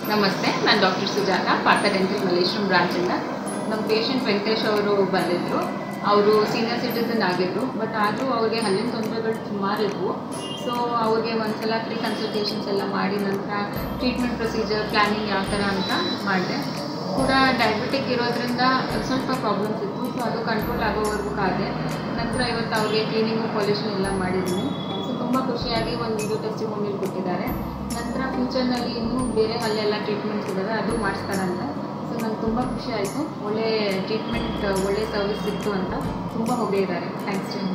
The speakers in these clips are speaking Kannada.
ನಮಸ್ತೆ ನಾನು ಡಾಕ್ಟರ್ ಸುಜಾತ ಪಾತ ಡೆಂಟಲ್ ಮಲೇಶ್ವರಂ ಬ್ರಾಂಚಿಂದ ನಮ್ಮ ಪೇಷಂಟ್ ವೆಂಕಟೇಶ್ ಅವರು ಬಂದಿದ್ದರು ಅವರು ಸೀನಿಯರ್ ಸಿಟಿಸನ್ ಆಗಿದ್ದರು ಬಟ್ ಆದರೂ ಅವ್ರಿಗೆ ಹಲ್ಲಿನ ತೊಂದರೆಗಳು ಸುಮಾರು ಇದ್ವು ಸೊ ಅವ್ರಿಗೆ ಒಂದ್ಸಲ ಫ್ರೀ ಕನ್ಸಲ್ಟೇಷನ್ಸ್ ಎಲ್ಲ ಮಾಡಿ ನಂತರ ಟ್ರೀಟ್ಮೆಂಟ್ ಪ್ರೊಸೀಜರ್ ಪ್ಲ್ಯಾನಿಂಗ್ ಯಾವ ಥರ ಅಂತ ಮಾಡಿದೆ ಕೂಡ ಡಯಾಬಿಟಿಕ್ ಇರೋದ್ರಿಂದ ಸ್ವಲ್ಪ ಪ್ರಾಬ್ಲಮ್ಸ್ ಇತ್ತು ಸೊ ಅದು ಕಂಟ್ರೋಲ್ ಆಗೋವರೆಗೂ ಕಾದೆ ನಂತರ ಇವತ್ತು ಅವ್ರಿಗೆ ಕ್ಲೀನಿಂಗು ಪಾಲಿಷನ್ ಎಲ್ಲ ಮಾಡಿದ್ದೀನಿ ಸೊ ತುಂಬ ಖುಷಿಯಾಗಿ ಒಂದು ಇದು ಟೆಸ್ಟಿಮೋನಿಯಲ್ ಕೊಟ್ಟಿದ್ದಾರೆ ನಂತರ ಫ್ಯೂಚರ್ನಲ್ಲಿ ಇನ್ನೂ ಬೇರೆ ಹಲ್ಲೆಲ್ಲ ಟ್ರೀಟ್ಮೆಂಟ್ಸ್ ಇದ್ದಾವೆ ಅದು ಮಾಡಿಸ್ತಾರಂತೆ ಸೊ ನಂಗೆ ತುಂಬ ಖುಷಿ ಆಯಿತು ಒಳ್ಳೆ ಟ್ರೀಟ್ಮೆಂಟ್ ಒಳ್ಳೆ ಸರ್ವಿಸ್ ಸಿಕ್ತು ಅಂತ ತುಂಬ ಹೊಗಳಿದ್ದಾರೆ ಥ್ಯಾಂಕ್ಸ್ ಟು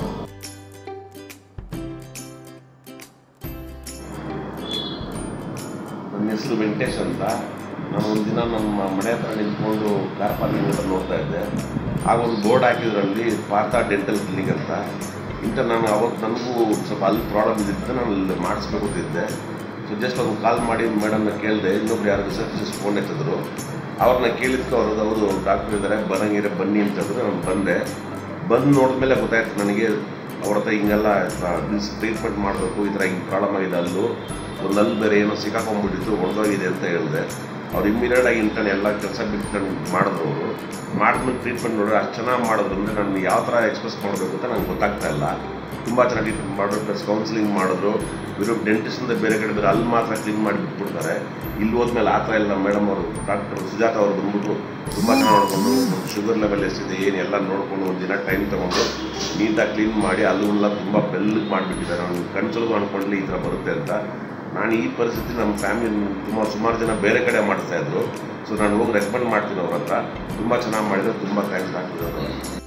ನನ್ನ ಹೆಸರು ವೆಂಕಟೇಶ್ ಅಂತ ನಾನು ಒಂದು ದಿನ ನಮ್ಮ ಮನೆ ಹತ್ರ ನಿಂತ್ಕೊಂಡು ಕಾರ್ ಪಾರ್ಕಿಂಗ್ ಹತ್ರ ನೋಡ್ತಾ ಇದ್ದೆ ಆಗ ಒಂದು ಬೋರ್ಡ್ ಹಾಕಿದ್ರಲ್ಲಿ ಪಾರ್ಥ ಡೆಂಟಲ್ ಕ್ಲಿನಿಕ್ ಅಂತ ಇಂಥ ನಾನು ಅವತ್ತು ನನಗೂ ಸ್ವಲ್ಪ ಅಲ್ಲಿ ಪ್ರಾಬ್ಲಮ್ ಇದ್ದಿದ್ದು ನಾನು ಅಲ್ಲಿ ಮಾಡಿಸ್ಬೇಕು ಅಂತಿದ್ದೆ ಸೊ ಜಸ್ಟ್ ಒಂದು ಕಾಲ್ ಮಾಡಿ ಮೇಡಮ್ನ ಕೇಳಿದೆ ಇನ್ನೊಬ್ರು ಯಾರು ರಿಸರ್ಚರ್ಸ್ ಫೋನ್ ಎತ್ತಿದ್ರು ಅವ್ರನ್ನ ಕೇಳಿದ್ಕೆ ಅವ್ರದ್ದು ಹೌದು ಡಾಕ್ಟ್ರ್ ಇದ್ದಾರೆ ಬರಂಗಿರೆ ಬನ್ನಿ ಅಂತಂದ್ರು ನಾನು ಬಂದೆ ಬಂದು ನೋಡಿದ್ಮೇಲೆ ಗೊತ್ತಾಯ್ತು ನನಗೆ ಅವ್ರ ಹತ್ರ ಹಿಂಗೆಲ್ಲ ಟ್ರೀಟ್ಮೆಂಟ್ ಮಾಡಬೇಕು ಈ ಥರ ಹಿಂಗೆ ಪ್ರಾಬ್ಲಮ್ ಆಗಿದೆ ಅಲ್ಲೂ ಒಂದು ಅಲ್ಲಿ ಬೇರೆ ಏನೋ ಸಿಕ್ಕಾಕೊಂಡ್ಬಿಟ್ಟಿತ್ತು ಹೊಡೆದೋಗಿದೆ ಅಂತ ಹೇಳಿದೆ ಅವ್ರು ಇಮ್ಮಿಡಿಯೇಟ್ ಆಗಿ ಇಂಟರ್ನ್ ಎಲ್ಲ ಕೆಲಸ ಬಿಟ್ಕೊಂಡು ಮಾಡಿದ್ರು ಅವರು ಮಾಡಿದ್ಮೇಲೆ ಟ್ರೀಟ್ಮೆಂಟ್ ನೋಡಿದ್ರೆ ಅಷ್ಟು ಚೆನ್ನಾಗಿ ಮಾಡಿದ್ರು ಅಂದರೆ ನಾನು ಯಾವ ಥರ ಎಕ್ಸ್ಪ್ರೆಸ್ ಮಾಡಬೇಕು ಅಂತ ನಂಗೆ ಗೊತ್ತಾಗ್ತಾ ಇಲ್ಲ ತುಂಬ ಚೆನ್ನಾಗಿ ಟ್ರೀಟ್ಮೆಂಟ್ ಮಾಡಿದ್ರು ಪ್ಲಸ್ ಕೌನ್ಸಿಲಿಂಗ್ ಮಾಡಿದ್ರು ಇವರು ಡೆಂಟಿಸ್ಟಿಂದ ಬೇರೆ ಕಡೆ ಬೇರೆ ಅಲ್ಲಿ ಮಾತ್ರ ಕ್ಲೀನ್ ಮಾಡಿ ಬಿಟ್ಬಿಡ್ತಾರೆ ಇಲ್ಲಿ ಹೋದ್ಮೇಲೆ ಆ ಥರ ಇಲ್ಲ ಮೇಡಮ್ ಅವರು ಡಾಕ್ಟರ್ ಸುಜಾತ ಅವರು ಬಂದ್ಬಿಟ್ಟು ತುಂಬ ಚೆನ್ನಾಗಿ ನೋಡಿಕೊಂಡು ಶುಗರ್ ಲೆವೆಲ್ ಎಷ್ಟಿದೆ ಏನು ಎಲ್ಲ ನೋಡಿಕೊಂಡು ಒಂದು ದಿನ ಟೈಮ್ ತೊಗೊಂಡು ನೀಟಾಗಿ ಕ್ಲೀನ್ ಮಾಡಿ ಅಲ್ಲೂ ತುಂಬ ಬೆಲ್ಲಗೆ ಮಾಡಿಬಿಟ್ಟಿದ್ದಾರೆ ನಾನು ಕನ್ಸಲ್ಗೂ ಅಂದ್ಕೊಂಡ್ಲಿ ಈ ಥರ ಬರುತ್ತೆ ಅಂತ ನಾನು ಈ ಪರಿಸ್ಥಿತಿ ನಮ್ಮ ಫ್ಯಾಮಿಲಿ ತುಂಬ ಸುಮಾರು ಜನ ಬೇರೆ ಕಡೆ ಮಾಡ್ತಾ ಇದ್ರು ಸೊ ನಾನು ಹೋಗಿ ರೆಕಮೆಂಡ್ ಮಾಡ್ತೀನಿ ಅವ್ರ ಹತ್ರ ತುಂಬ ಚೆನ್ನಾಗಿ ಮಾಡಿದ್ರೆ ತುಂಬ ಥ್ಯಾಂಕ್ಸ್ ಆಗ್ತಿದ್ದಾರೆ